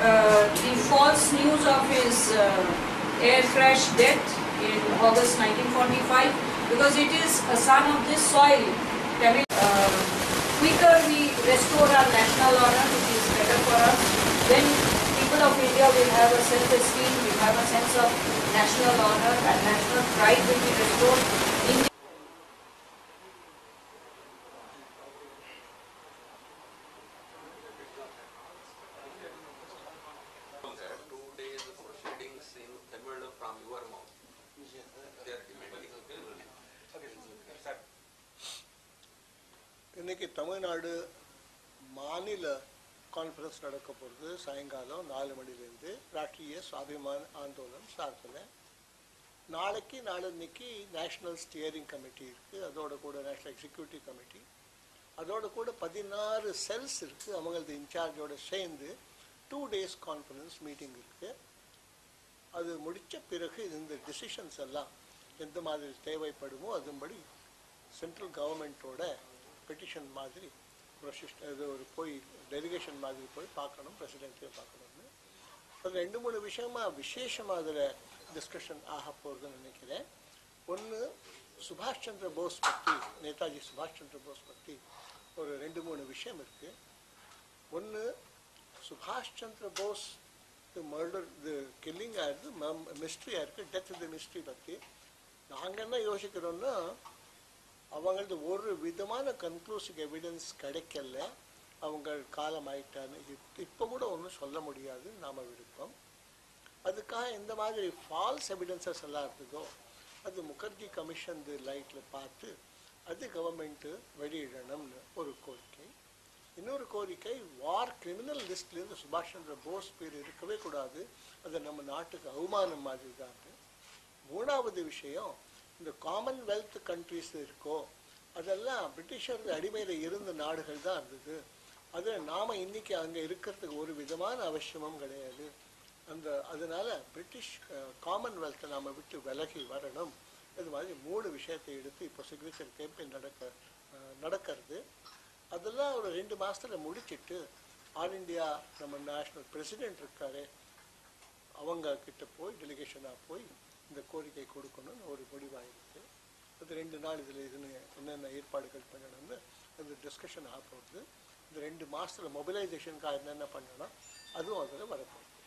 uh, the false news of his uh, air crash death in August 1945 because it is a son of this soil. Tamil, uh, quicker we restore our national honor, it is better for us. Then people of India will have a self-esteem, will have a sense of national honor and national pride will be restored. India two days proceedings in Tamil from your mouth. They are demanding. இன்னைக்கு தமிழ்நாடு மாநில conference நடக்க போகிறது சாயங்காலம் நாலு மணிலேருந்து ராஷ்ட்ரிய சுவாபிமான் ஆந்தோலன் சார்பில் நாளைக்கு நாளன்னைக்கு national steering committee இருக்குது அதோட கூட நேஷ்னல் எக்ஸிக்யூட்டிவ் கமிட்டி அதோட கூட பதினாறு செல்ஸ் இருக்குது அவங்களது இன்சார்ஜோட சேர்ந்து டூ டேஸ் கான்ஃபரன்ஸ் மீட்டிங் இருக்குது அது முடித்த பிறகு இந்த டிசிஷன்ஸ் எல்லாம் எந்த மாதிரி தேவைப்படுமோ அதுபடி சென்ட்ரல் கவர்மெண்ட்டோட பெட்டிஷன் மாதிரி ப்ரொசிஷன் இது ஒரு போய் டெலிகேஷன் மாதிரி போய் பார்க்கணும் பிரசிடென்ட்டையும் பார்க்கணும்னு அது ரெண்டு மூணு விஷயமா விசேஷமாக அதில் டிஸ்கஷன் ஆக போகிறதுன்னு நினைக்கிறேன் ஒன்று சுபாஷ் சந்திர போஸ் பற்றி நேதாஜி சுபாஷ் சந்திர போஸ் பற்றி ஒரு ரெண்டு மூணு விஷயம் இருக்குது ஒன்று சுபாஷ் சந்திர போஸ் மர்டர் இது கில்லிங்காக இருந்து மிஸ்ட்ரியாக இருக்குது டெத் இது மிஸ்ட்ரி பற்றி நாங்கள் என்ன யோசிக்கிறோம்னா அவங்களது ஒரு விதமான கன்க்ளூசிவ் எவிடன்ஸ் கிடைக்கல அவங்க காலம் ஆயிட்டான்னு இப்- இப்போ கூட ஒன்றும் சொல்ல முடியாது நாம விருப்பம் அதுக்காக இந்த மாதிரி ஃபால்ஸ் எவிடன்சஸ் எல்லாம் இருந்ததோ அது முகர்ஜி கமிஷன் லைட்டில் பார்த்து அது கவர்மெண்ட்டு வெளியிடணும்னு ஒரு கோரிக்கை இன்னொரு கோரிக்கை வார் கிரிமினல் லிஸ்ட்லேருந்து சுபாஷ் சந்திர போஸ் பேர் இருக்கவே கூடாது அது நம்ம நாட்டுக்கு அவமானம் மாதிரி தான் மூணாவது விஷயம் இந்த காமன்வெல்த் கண்ட்ரிஸ் இருக்கோ அதெல்லாம் பிரிட்டிஷர் அடிமையில் இருந்த நாடுகள் தான் இருந்தது அதில் நாம் இன்னைக்கு அங்கே இருக்கிறதுக்கு ஒரு விதமான அவசியமும் கிடையாது அந்த அதனால பிரிட்டிஷ் காமன்வெல்த்தை நாம் விட்டு விலகி வரணும் இது மாதிரி மூணு விஷயத்தை எடுத்து இப்போ சிக்னேச்சர் கேம்பெயின் நடக்க அஹ், நடக்கிறது அதெல்லாம் ஒரு ரெண்டு மாசத்துல முடிச்சிட்டு ஆல் இந்தியா நம்ம நேஷனல் பிரசிடென்ட் இருக்காரு அவங்க கிட்ட போய் டெலிகேஷனாக போய் இந்த கோரிக்கை கொடுக்கணும்னு ஒரு முடிவாயிருக்கு அது ரெண்டு நாள் இதில் இதுன்னு என்னென்ன ஏற்பாடுகள் பண்ணணும்னு அந்த டிஸ்கஷன் ஆக போகுது இந்த ரெண்டு மாசத்துல மொபிலைசேஷனுக்காக என்னென்ன பண்ணணும் அதுவும் அதில் வரப்போகுது